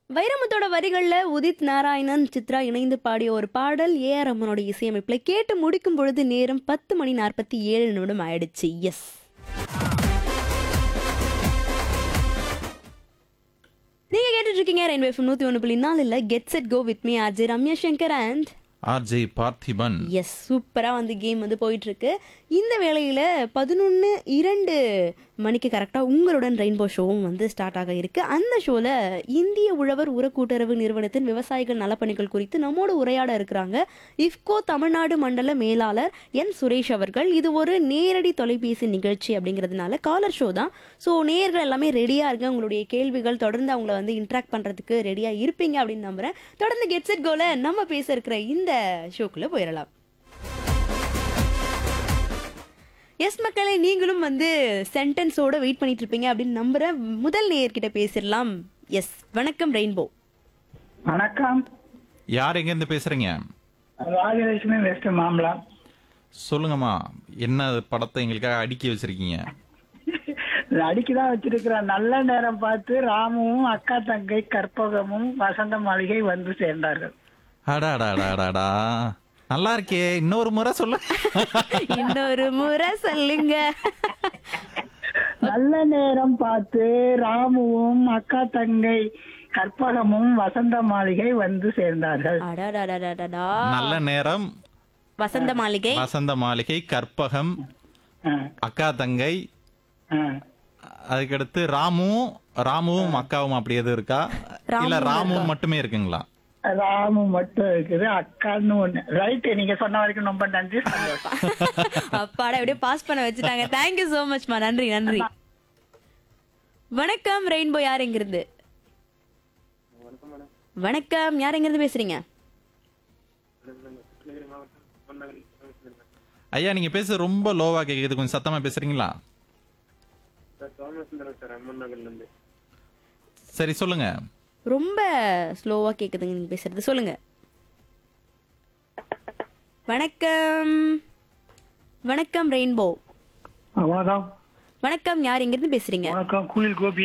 வைரமுத்தோட வரிகள்ல உதித் நாராயணன் சித்ரா இணைந்து பாடிய ஒரு பாடல் ஏ ஆர் ரமனோட இசையமைப்புல கேட்டு முடிக்கும் பொழுது நேரம் பத்து மணி நாற்பத்தி ஏழு நிமிடம் ஆயிடுச்சு எஸ் நீங்க கேட்டுட்டு இருக்கீங்க ரெயின்பே எஃப்எம் நூத்தி ஒன்று புள்ளி நாலு இல்ல get set go with me RJ Ramya Shankar and RJ Parthiban எஸ் சூப்பராக வந்து கேம் வந்து போயிட்டுருக்கு இந்த வேளையில் பதினொன்று இரண்டு மணிக்கு கரெக்டாக உங்களுடன் ரெயின்போ ஷோவும் வந்து ஸ்டார்ட் ஆக இருக்கு அந்த ஷோவில் இந்திய உழவர் உர கூட்டுறவு நிறுவனத்தின் விவசாயிகள் நலப்பணிகள் குறித்து நம்மோடு உரையாட இருக்கிறாங்க இஃப்கோ தமிழ்நாடு மண்டல மேலாளர் என் சுரேஷ் அவர்கள் இது ஒரு நேரடி தொலைபேசி நிகழ்ச்சி அப்படிங்கிறதுனால காலர் ஷோ தான் ஸோ நேயர்கள் எல்லாமே ரெடியாக இருங்க உங்களுடைய கேள்விகள் தொடர்ந்து அவங்கள வந்து இன்ட்ராக்ட் பண்ணுறதுக்கு ரெடியாக இருப்பீங்க அப்படின்னு நம்புகிறேன் தொடர்ந்து கெட் செட் கோல நம்ம பேச இருக்கிற இந்த ஷோக்குள்ளே போயிடலாம் எஸ் மக்களே நீங்களும் வந்து சென்டென்ஸோட வெயிட் பண்ணிட்டு இருப்பீங்க அப்படின்னு நம்புறேன் முதல் நேயர்கிட்ட பேசிடலாம் எஸ் வணக்கம் ரெயின்போ வணக்கம் யார் எங்க இருந்து பேசுறீங்க ராஜலட்சுமி வெஸ்ட் மாம்பலம் சொல்லுங்கம்மா என்ன படத்தை எங்களுக்காக அடுக்கி வச்சிருக்கீங்க அடிக்குதான் வச்சிருக்கிறேன் நல்ல நேரம் பார்த்து ராமுவும் அக்கா தங்கை கற்பகமும் வசந்த மாளிகை வந்து சேர்ந்தார்கள் அடாடாடாடாடா நல்லா இருக்கே இன்னொரு முறை சொல்லு இன்னொரு முறை சொல்லுங்க நல்ல நேரம் பார்த்து ராமுவும் அக்கா தங்கை கற்பகமும் வசந்த மாளிகை வந்து சேர்ந்தார்கள் அடாடாடாடாடா நல்ல நேரம் வசந்த மாளிகை வசந்த மாளிகை கற்பகம் ஆ, அக்கா தங்கை ஆ. அதுக்கடுத்து ராமுவும் ராமுவும் அக்காவும் அப்படி எதுவும் இருக்கா இல்ல ராமுவும் மட்டுமே இருக்குங்களா ராமு மட்டும் இருக்குது அக்கான்னு ஒண்ணு ரைட் நீங்க சொன்ன வரைக்கும் ரொம்ப நன்றி சந்தோஷம். அப்பாடா எப்படியோ பாஸ் பண்ண வச்சுட்டாங்க தேங்க்யூ so மச்மா நன்றி நன்றி வணக்கம் ரெயின்போ யார் எங்கிருந்து வணக்கம் யார் எங்கிருந்து பேசுறீங்க ஐயா நீங்க பேச ரொம்ப லோவா கேக்குது கொஞ்சம் சத்தமா பேசுறீங்களா சரி சொல்லுங்க ரொம்ப ஸ்லோவா கேக்குதுங்க நீங்க பேசுறது சொல்லுங்க வணக்கம் வணக்கம் ரெயின்போ வணக்கம் வணக்கம் யார் எங்கிருந்து பேசுறீங்க வணக்கம் குயில் கோபி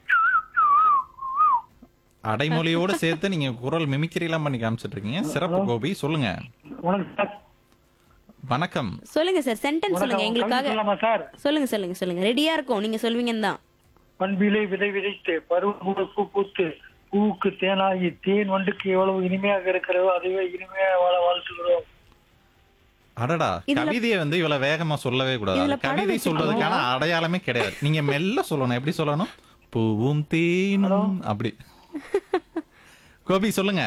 அடைமொழியோட சேர்த்து நீங்க குரல் மிமிக்ரி எல்லாம் பண்ணி காமிச்சிட்டு இருக்கீங்க சிறப்பு கோபி சொல்லுங்க வணக்கம் சார் வணக்கம் சொல்லுங்க சார் சென்டென்ஸ் சொல்லுங்க வணக்கம் எங்களுக்காக சொல்லலாமா சார் சொல்லுங்க சொல்லுங்க சொல்லுங்க ரெடியா இருக்கோம் நீங்க சொல்வீங்கன்னு தான் பண்பிலை விதை விதைத்து பருவ பூ பூத்து பூவுக்கு தேனாகி தேன் வண்டுக்கு எவ்வளவு இனிமையாக இருக்கிறதோ அதுவே இனிமையாக வாழ வாழ்த்துகிறோம் அடடா கவிதையை வந்து இவ்வளவு வேகமா சொல்லவே கூடாது இதுல அது படம் கவிதை வச்சுக்கணும். சொல்றதுக்கான அடையாளமே கிடையாது நீங்க மெல்ல சொல்லணும் எப்படி சொல்லணும் பூவும் தேனும் அப்படி கோபி சொல்லுங்க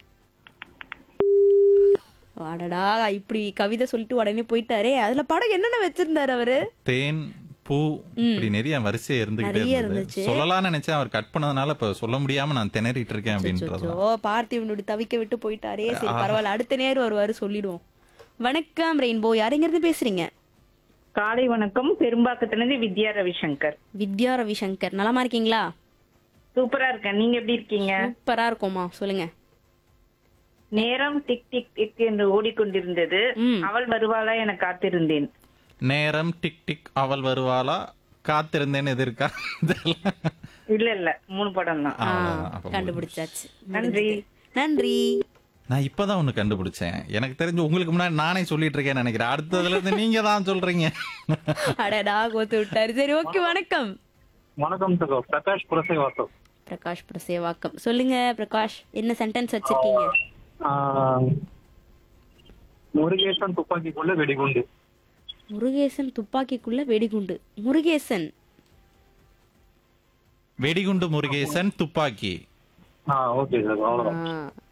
அடடா இப்படி கவிதை சொல்லிட்டு உடனே போயிட்டாரே அதுல படம் என்னென்ன வச்சிருந்தாரு அவரு தேன் பூ இப்படி நிறைய வரிசையா இருந்துகிட்டே நிறைய இருந்தது இருந்துச்சு. சொல்லலாம்னு நினைச்சேன் அவர் கட் பண்ணதுனால இப்ப சொல்ல முடியாம நான் திணறிட்டு இருக்கேன் அப்படின்றது ஓ பார்த்திவனோட தவிக்க விட்டு போயிட்டாரே சரி பரவாயில்ல அடுத்த நேரம் வருவாரு சொல்லிடுவோம் வணக்கம் ரெயின்போ யாரெங்கிருந்து பேசுறீங்க காலை வணக்கம் பெரும்பாக்கத்திலிருந்து வித்யா ரவிசங்கர் வித்யா ரவிசங்கர் நலமா இருக்கீங்களா சூப்பரா இருக்கேன் நீங்க எப்படி இருக்கீங்க சூப்பரா இருக்கோமா சொல்லுங்க நேரம் டிக் டிக் டிக் என்று ஓடிக்கொண்டிருந்தது ம். அவள் வருவாளா என காத்திருந்தேன் நேரம் டிக் டிக் அவள் வருவாளா காத்திருந்தேன்னு எது இருக்கா இதெல்லாம். இல்ல இல்ல மூணு படம் தான் ஆ, அவ்வளவுதான். அப்ப கண்டுபிடிச்சாச்சு நன்றி நன்றி நான் இப்பதான் ஒண்ணு கண்டுபிடிச்சேன் எனக்கு தெரிஞ்சு உங்களுக்கு முன்னாடி நானே சொல்லிட்டு இருக்கேன்னு நினைக்கிறேன் அடுத்ததுல இருந்து நீங்க தான் சொல்றீங்க அடடா கோத்து விட்டாரு சரி ஓகே வணக்கம் வணக்கம் சார் பிரகாஷ் புரசைவாசம் பிரகாஷ் பிரசேவாக்கம் சொல்லுங்க பிரகாஷ் என்ன சென்டென்ஸ் வச்சிருக்கீங்க முருகேசன் துப்பாக்கிக்குள்ள வெடிகுண்டு முருகேசன் துப்பாக்கிக்குள்ள வெடிகுண்டு முருகேசன் வெடிகுண்டு முருகேசன் துப்பாக்கி ஆ ஓகே சார் ஆ,